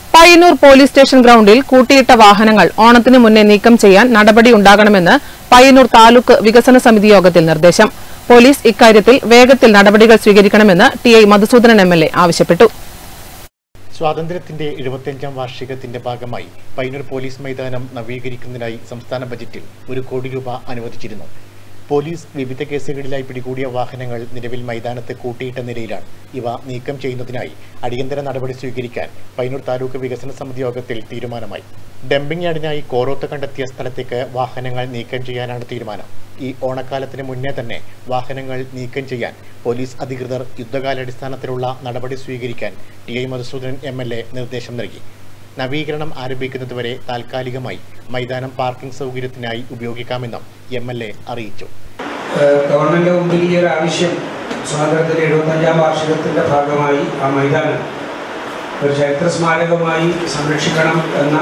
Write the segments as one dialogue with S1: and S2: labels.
S1: Payyanur police station ഗ്രൌണ്ടിൽ കൂട്ടിയിട്ട വാഹനങ്ങൾ ഓണത്തിന് മുന്നേ നീക്കം ചെയ്യാൻ നടപടി ഉണ്ടാകണമെന്ന് പയ്യന്നൂർ താലൂക്ക് വികസന സമിതി യോഗത്തിൽ നിർദ്ദേശം പോലീസ് ഇക്കാര്യത്തിൽ വേഗത്തിൽ നടപടികൾ സ്വീകരിക്കണമെന്ന് T I Madhusudanan M L A ആവശ്യപ്പെട്ടു
S2: സ്വാതന്ത്ര്യത്തിന്റെ എഴുപത്തിയഞ്ചാം വാർഷികത്തിന്റെ ഭാഗമായി പയ്യന്നൂർ പോലീസ് മൈതാനം നവീകരിക്കുന്നതിനായി സംസ്ഥാന ബജറ്റിൽ ഒരു കോടി രൂപ അനുവദിച്ചിരുന്നു പോലീസ് വിവിധ കേസുകളിലായി പിടികൂടിയ വാഹനങ്ങൾ നിലവിൽ മൈതാനത്ത് കൂട്ടിയിട്ട നിലയിലാണ് ഇവ നീക്കം ചെയ്യുന്നതിനായി അടിയന്തര നടപടി സ്വീകരിക്കാൻ പയ്യന്നൂർ താലൂക്ക് വികസന സമിതി യോഗത്തിൽ തീരുമാനമായി ഡംപിംഗ് യാർഡിനായി കോറോത്ത് കണ്ടെത്തിയ സ്ഥലത്തേക്ക് വാഹനങ്ങൾ നീക്കം ചെയ്യാനാണ് തീരുമാനം ഈ ഓണക്കാലത്തിന് മുന്നേ തന്നെ വാഹനങ്ങൾ നീക്കം ചെയ്യാൻ പോലീസ് അധികൃതർ യുദ്ധകാലാടിസ്ഥാനത്തിലുള്ള നടപടി സ്വീകരിക്കാൻ T I Madhusudanan M L A നിർദ്ദേശം നൽകി നവീകരണം ആരംഭിക്കുന്നതുവരെ താൽക്കാലികമായി മൈതാനം പാർക്കിംഗ് സൗകര്യത്തിനായി ഉപയോഗിക്കാമെന്നും എം എൽ എ അറിയിച്ചു
S3: ഏഹ് ഗവൺമെൻറ് മുമ്പിൽ ഈ ഒരു ആവശ്യം സ്വാതന്ത്ര്യത്തിൻ്റെ എഴുപത്തഞ്ചാം വാർഷികത്തിൻ്റെ ഭാഗമായി ആ മൈതാനം ഒരു ചരിത്ര സ്മാരകമായി സംരക്ഷിക്കണം എന്ന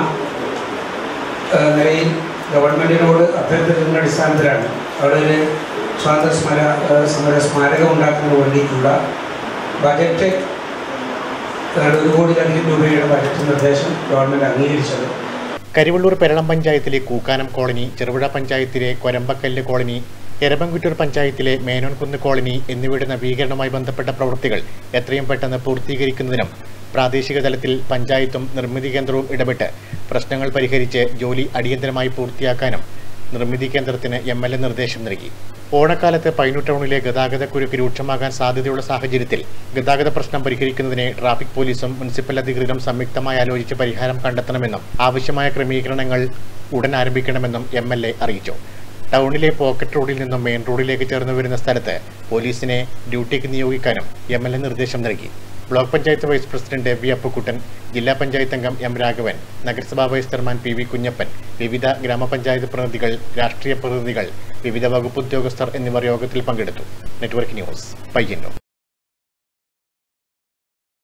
S3: ഏഹ് നിലയിൽ ഗവൺമെൻറ്റിനോട് അഭ്യർത്ഥിക്കുന്ന അടിസ്ഥാനത്തിലാണ് അവിടെ ഒരു സ്വാതന്ത്ര്യ സ്മര ഏഹ് സമര സ്മാരകം ഉണ്ടാക്കുന്നതിന് വേണ്ടിയിട്ടുള്ള ബജറ്റ് ഏതാണ്ട് ഒരു കോടിയിലധികം രൂപയുടെ ബജറ്റ് നിർദ്ദേശം ഗവൺമെൻറ് അംഗീകരിച്ചത്
S2: കരിവള്ളൂർ പെരളം പഞ്ചായത്തിലെ കൂക്കാനം കോളനി ചെറുപുഴ പഞ്ചായത്തിലെ കൊരമ്പക്കല്ല് കോളനി എരമ്പൻകുറ്റൂർ പഞ്ചായത്തിലെ മേനോൻകുന്ന് കോളനി എന്നിവയുടെ നവീകരണവുമായി ബന്ധപ്പെട്ട പ്രവൃത്തികൾ എത്രയും പെട്ടെന്ന് പൂർത്തീകരിക്കുന്നതിനും പ്രാദേശിക തലത്തിൽ പഞ്ചായത്തും നിർമ്മിതി കേന്ദ്രവും ഇടപെട്ട് പ്രശ്നങ്ങൾ പരിഹരിച്ച് ജോലി അടിയന്തരമായി പൂർത്തിയാക്കാനും നിർമ്മിതി കേന്ദ്രത്തിന് എം എൽ എ നിർദ്ദേശം നൽകി ഓണക്കാലത്ത് പൈനൂർ ടൗണിലെ ഗതാഗതക്കുരുക്ക് രൂക്ഷമാകാൻ സാധ്യതയുള്ള സാഹചര്യത്തിൽ ഗതാഗത പ്രശ്നം പരിഹരിക്കുന്നതിന് ട്രാഫിക് പോലീസും മുനിസിപ്പൽ അധികൃതരും സംയുക്തമായി ആലോചിച്ച് പരിഹാരം കണ്ടെത്തണമെന്നും ആവശ്യമായ ക്രമീകരണങ്ങൾ ഉടൻ ആരംഭിക്കണമെന്നും എം എൽ എ അറിയിച്ചു ടൗണിലെ പോക്കറ്റ് റോഡിൽ നിന്നും മെയിൻ റോഡിലേക്ക് ചേർന്ന് വരുന്ന സ്ഥലത്ത് പോലീസിനെ ഡ്യൂട്ടിക്ക് നിയോഗിക്കാനും എം എൽ എ നിർദ്ദേശം നൽകി block panchayat vice president V Appukuttan ജില്ലാ പഞ്ചായത്ത് അംഗം എം രാഘവൻ നഗരസഭാ vice chairman P V Kunhappan വിവിധ ഗ്രാമപഞ്ചായത്ത് പ്രതിനിധികൾ രാഷ്ട്രീയ പ്രതിനിധികൾ വിവിധ വകുപ്പ് ഉദ്യോഗസ്ഥർ എന്നിവർ യോഗത്തിൽ പങ്കെടുത്തു നെറ്റ്വർക്ക് ന്യൂസ് പയ്യന്നൂർ